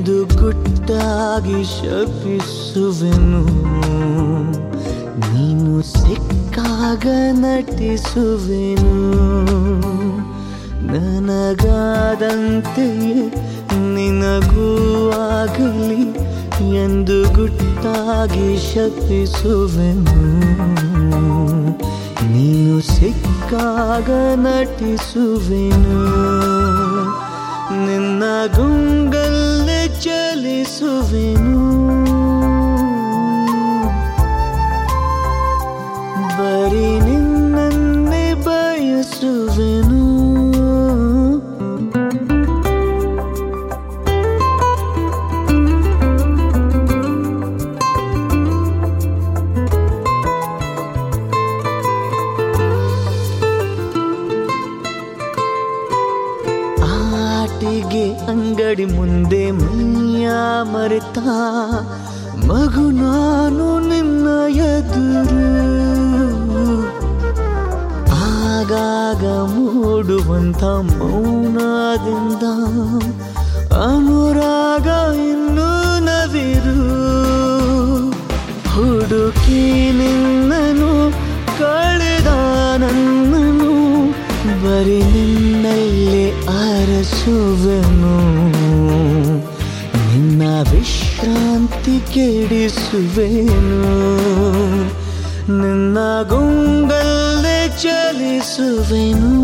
ಎಂದು ಗುಟ್ಟಾಗಿ ಶಪಿಸುವೆನು ನೀನು ಸಿಕ್ಕಾಗ ನಟಿಸುವೆನು ನನಗಾದಂತೆಯೇ ನಿನಗೂ ಆಗಲಿ ಎಂದು ಗುಟ್ಟಾಗಿ ಶಪಿಸುವೆನು ನೀನು ಸಿಕ್ಕಾಗ ನಟಿಸುವೆನು ನಿನ್ನ ಗುಂಗಲ್ಲೇ ಚಲಿಸುವೆನು ಬರೀ ನಿನ್ನನ್ನೇ ಬಯಸುವೆನು ಆಟಿಗೆ ಅಂಗಡಿ ಮುಂದೆ ಮೈಯ ಮರೆತ ಮಗು ನಾನು ನಿನ್ನ ಎದುರು ಆಗಾಗ ಮೂಡುವಂತ ಮೌನದಿಂದ ಅನುರಾಗ ಇನ್ನೂ ನವಿರು ಹುಡುಕಿ ನಿನ್ನನು ಕಳೆದ ನನ್ನನು ಬರೀ ನಿನ್ನಲ್ಲೇ ಅರಸುವೆನು ನಿನ್ನ ವಿಶ್ರಾಂತಿ ಕೆಡಿಸುವೆನು ನಿನ್ನ ಗುಂಗಲ್ಲೇ ಚಲಿಸುವೆನು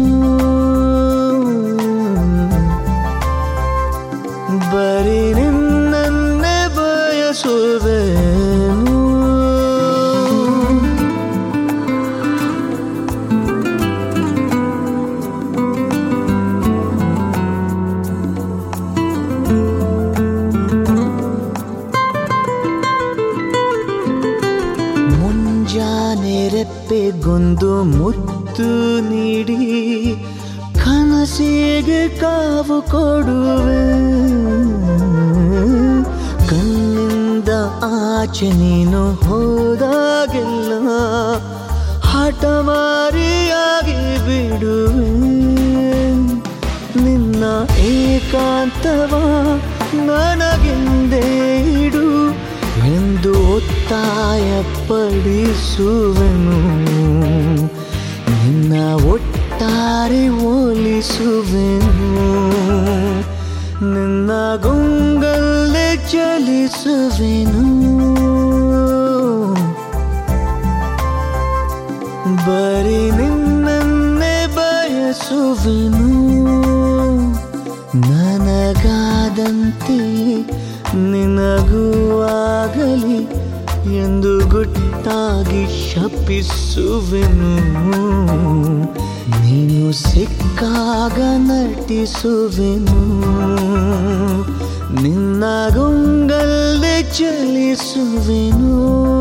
ಬರೀ ನಿನ್ನನ್ನೇ ಬಯಸುವೆನು ಮುಂಜಾನೆ ರೆಪ್ಪೆಗೊಂದು ಮುತ್ತು ನೀಡಿ ಕನಸಿಗೆ ಕಾವು ಕೊಡುವೆ ಕಣ್ಣಿಂದ ಆಚೆ ನೀನು ಹೋದಾಗೆಲ್ಲ ಹಠ ಮಾರಿಯಾಗಿ ಬಿಡುವೆ ನಿನ್ನ ಏಕಾಂತವ ನನಗೆಂದೇ ಇಡು ಎಂದು ಒತ್ತಾಯ ಪಡಿಸುವೆನು ನಿನ್ನ ಒಟ್ಟಾರೆ ಹೋಲಿಸುವೆನು ನಿನ್ನ ಗುಂಗಲ್ಲೇ ಚಲಿಸುವೆನು ಬರೀ ನಿನ್ನನ್ನೇ ಬಯಸುವೆನು ನನಗಾದಂತೆ ನಿನಗೂ ಆಗಲಿ ಎಂದು ಗುಟ್ಟಾಗಿ ಶಪಿಸುವೆನು ನೀನು ಸಿಕ್ಕಾಗ ನಟಿಸುವೆನು ನಿನ್ನ ಗುಂಗಲ್ಲೇ ಚಲಿಸುವೆನು